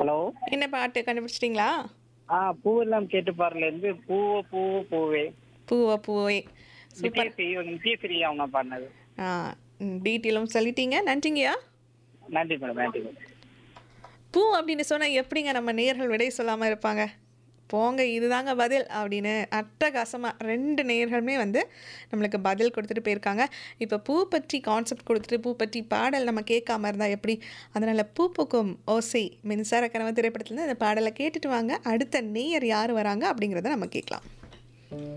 hello என்ன பாட்டு கண்டுபிடிச்சிட்டிங்களா ஆ பூவெல்லாம் கேட்டு பாருல இருந்து பூவோ பூவோ பூவே பூவா பூவே சூப்பர் நித்யஸ்ரீ நித்யஸ்ரீ அவங்க பாடினது ஆ டீட்டெயிலும் சொல்லிட்டீங்க நன்றிங்கய்யா நன்றி மேடம் நன்றி மேடம் பூ அப்படின்னு சொன்னால் எப்படிங்க நம்ம நேர்கள் விடை சொல்லாமல் இருப்பாங்க போங்க இதுதாங்க பதில் அப்படின்னு அட்டகாசமாக ரெண்டு நேர்களுமே வந்து நம்மளுக்கு பதில் கொடுத்துட்டு போயிருக்காங்க இப்போ பூ பற்றி கான்செப்ட் கொடுத்துட்டு பூ பற்றி பாடல் நம்ம கேட்காம இருந்தால் எப்படி அதனால் பூ பூக்கும் ஓசை மின்சார கனவு திரைப்படத்துலேருந்து அந்த பாடலை கேட்டுட்டு வாங்க அடுத்த நேயர் யார் வராங்க அப்படிங்கிறத நம்ம கேட்கலாம்